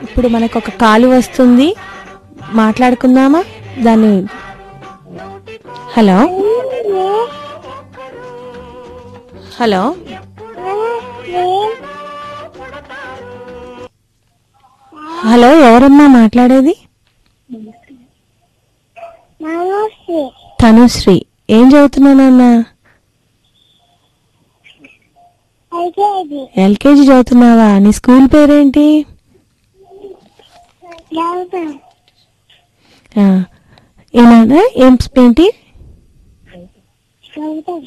ఇప్పుడు మనకు ఒక కాలు వస్తుంది మాట్లాడుకుందామా దాన్ని హలో హలో హలో ఎవరమ్మా మాట్లాడేది నమస్తే తనుశ్రీ ఏం చదువుతున్నానన్నా అయితే అది ఎల్కేజీ చదువుతున్నావా నీ స్కూల్ పేరేంటి గౌతమ్ ఆ, ఏనాదా ఏం ఏంటి గౌతమ్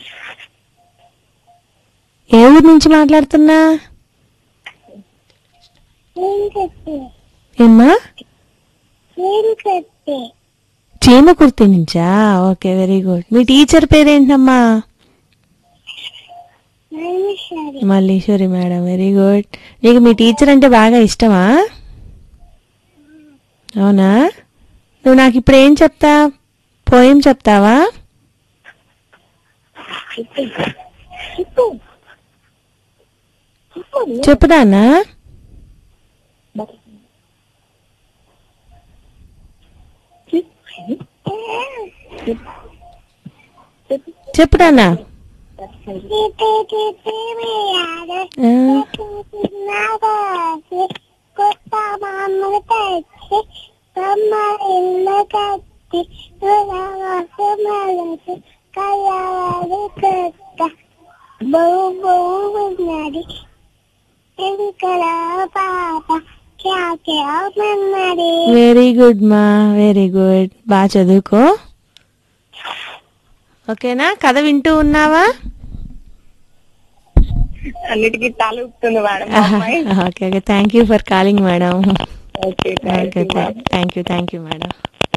ఏ ఊరు నుంచి మాట్లాడుతున్నా ఏం కట్టే ఏమ్మా ఏం కట్టే చీమ కుర్తి నుంచా ఓకే వెరీ గుడ్ మీ టీచర్ పేరేంటమ్మా నమస్కారం మల్లీశ్వరి మేడం వెరీ గుడ్ నీకు మీ టీచర్ అంటే బాగా ఇష్టమా అవునా నువ్వు నాకు ఇప్పుడు ఏం చెప్తా పోయం చెప్తావా చెప్పు చెప్పు చెప్పు చెప్పుదానా చెప్పుదానా చెప్పే చెప్పే వేయాలి ఆ, నాగాసి కొత్త మామూలు తెచ్చి బొమ్మ ఇల్లు కట్టి తులవాసు మలసి కలవాడు కొత్త బహు బహు ఉన్నది ఇంకల పాప క్యా క్యా మన్నది వెరీ గుడ్ మా వెరీ గుడ్ బాగా చదువుకో ఓకేనా కథ వింటూ ఉన్నావా అన్నిటికీ తల ఊపుతుంది మేడం మా అమ్మాయి okay okay thank you for calling madam okay okay thank you thank you madam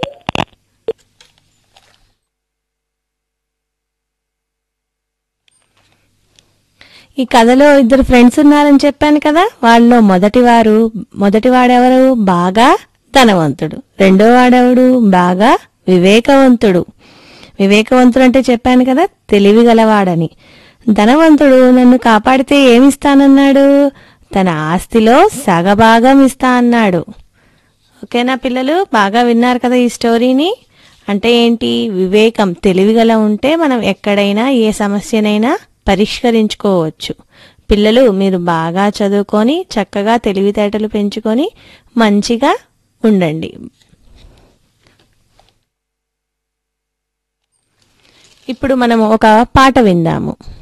ఈ కథలో ఇద్దరు ఫ్రెండ్స్ ఉన్నారని చెప్పాను కదా వాళ్ళలో మొదటి వారు మొదటి వాడెవరు బాగా ధనవంతుడు రెండో వాడెవడు బాగా వివేకవంతుడు వివేకవంతుడు అంటే చెప్పాను కదా తెలివి గలవాడని ధనవంతుడు నన్ను కాపాడితే ఏమిస్తానన్నాడు తన ఆస్తిలో సగభాగం ఇస్తా అన్నాడు ఓకేనా పిల్లలు బాగా విన్నారు కదా ఈ స్టోరీని అంటే ఏంటి వివేకం తెలివిగల ఉంటే మనం ఎక్కడైనా ఏ సమస్యనైనా పరిష్కరించుకోవచ్చు పిల్లలు మీరు బాగా చదువుకొని చక్కగా తెలివితేటలు పెంచుకొని మంచిగా ఉండండి ఇప్పుడు మనం ఒక పాట విందాము